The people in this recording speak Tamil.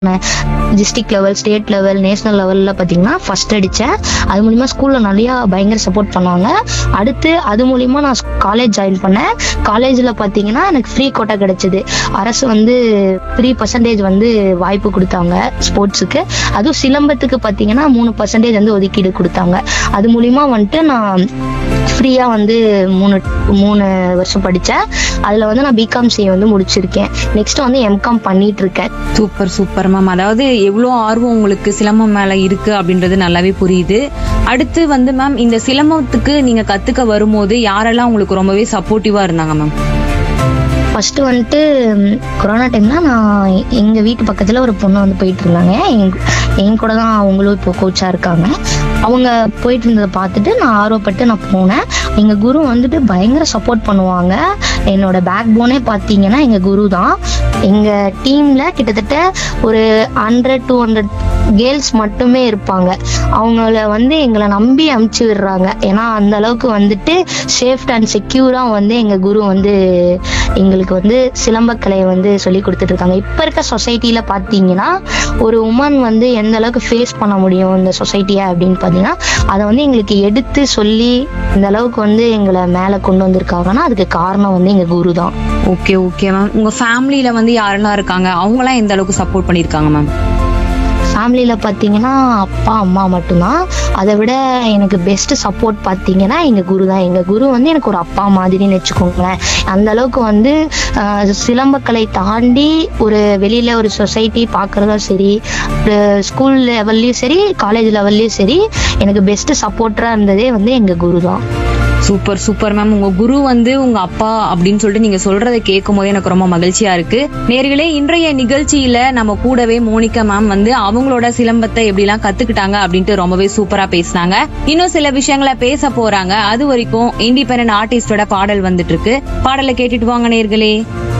district level state level national லெவலில் பார்த்தீங்கன்னா ஃபர்ஸ்ட் அடித்தேன் அது மூலிமா ஸ்கூலில் நிறையா பயங்கர சப்போர்ட் பண்ணுவாங்க அடுத்து அது மூலிமா நான் காலேஜ் ஜாயின் பண்ணேன் காலேஜில் பார்த்தீங்கன்னா எனக்கு ஃப்ரீ கோட்டா கிடைச்சிது அரசு வந்து த்ரீ பர்சன்டேஜ் வந்து வாய்ப்பு கொடுத்தாங்க ஸ்போர்ட்ஸுக்கு அதுவும் சிலம்பத்துக்கு பார்த்தீங்கன்னா மூணு பர்சன்டேஜ் வந்து ஒதுக்கீடு கொடுத்தாங்க அது மூலிமா வந்துட்டு நான் ஃப்ரீயாக வந்து மூணு மூணு வருஷம் படித்தேன் அதில் வந்து நான் பிகாம் சிஏ வந்து முடிச்சிருக்கேன் நெக்ஸ்ட் வந்து எம்காம் பண்ணிட்டு இருக்கேன் சூப்பர் சூப்பர் மேம் அதாவது எவ்வளோ ஆர்வம் உங்களுக்கு சிலம்பம் மேல இருக்கு அப்படின்றது நல்லாவே புரியுது அடுத்து வந்து மேம் இந்த சிலம்பத்துக்கு நீங்க கத்துக்க வரும்போது யாரெல்லாம் உங்களுக்கு ரொம்பவே சப்போர்ட்டிவா இருந்தாங்க மேம் ஃபர்ஸ்ட் வந்துட்டு ம், கொரோனா டைம்ல நான் எங்க வீட்டு பக்கத்துல ஒரு பொண்ணு வந்து போயிட்டு இருந்தாங்க எங்க என் கூட தான் அவங்களும் இப்போ கோச்சா இருக்காங்க அவங்க போயிட்டு இருந்ததை பார்த்துட்டு நான் ஆர்வப்பட்டு நான் போனேன் எங்க குரு வந்துட்டு பயங்கர சப்போர்ட் பண்ணுவாங்க என்னோட பேக் போனே பார்த்தீங்கன்னா எங்க குரு தான் எங்க டீம்ல கிட்டத்தட்ட ஒரு ஹண்ட்ரட் டூ ஹண்ட்ரட் கேர்ள்ஸ் மட்டுமே இருப்பாங்க அவங்கள வந்து எங்களை நம்பி அமுச்சு விடுறாங்க ஏன்னா அந்த அளவுக்கு வந்துட்டு சேஃப்ட் அண்ட் செக்யூரா வந்து எங்க குரு வந்து எங்களுக்கு வந்து சிலம்பக்கலையை வந்து சொல்லி கொடுத்துட்டு இருக்காங்க இப்ப இருக்க சொசைட்டில பாத்தீங்கன்னா ஒரு உமன் வந்து எந்த அளவுக்கு ஃபேஸ் பண்ண முடியும் இந்த சொசைட்டியை அப்படின்னு பாத்தீங்கன்னா அதை வந்து எங்களுக்கு எடுத்து சொல்லி இந்த அளவுக்கு வந்து எங்களை மேல கொண்டு வந்திருக்காங்கன்னா அதுக்கு காரணம் வந்து எங்க குரு தான் ஓகே ஓகே மேம் உங்க ஃபேமிலியில வந்து யாரெல்லாம் இருக்காங்க அவங்களாம் எந்த அளவுக்கு சப்போர்ட் பண்ணிருக்காங்க மேம் ஃபேமிலியில பார்த்தீங்கன்னா அப்பா அம்மா மட்டும்தான் அதை விட எனக்கு பெஸ்ட் சப்போர்ட் பார்த்தீங்கன்னா எங்க குரு தான் எங்க குரு வந்து எனக்கு ஒரு அப்பா மாதிரின்னு வச்சுக்கோங்களேன் அந்த அளவுக்கு வந்து ஆஹ், சிலம்பக்கலை தாண்டி ஒரு வெளியில ஒரு சொசைட்டி பார்க்கறதும் சரி ஒரு ஸ்கூல் லெவல்லையும் சரி காலேஜ் லெவல்லையும் சரி எனக்கு பெஸ்ட் சப்போர்ட்டரா இருந்ததே வந்து எங்க குரு தான் சூப்பர் சூப்பர் மேம் உங்க குரு வந்து உங்க அப்பா அப்படின்னு சொல்லிட்டு நீங்க சொல்றதை கேட்கும் போது எனக்கு ரொம்ப மகிழ்ச்சியா இருக்கு நேர்களே இன்றைய நிகழ்ச்சியில நம்ம கூடவே மோனிகா மேம் வந்து அவங்களோட சிலம்பத்தை எப்படிலாம் கத்துக்கிட்டாங்க அப்படின்ட்டு ரொம்பவே சூப்பரா பேசினாங்க இன்னும் சில விஷயங்களை பேச போறாங்க அது வரைக்கும் இண்டிபெண்டன்ட் ஆர்டிஸ்டோட பாடல் வந்துட்டு இருக்கு பாடலை கேட்டுட்டு வாங்க நேர்களே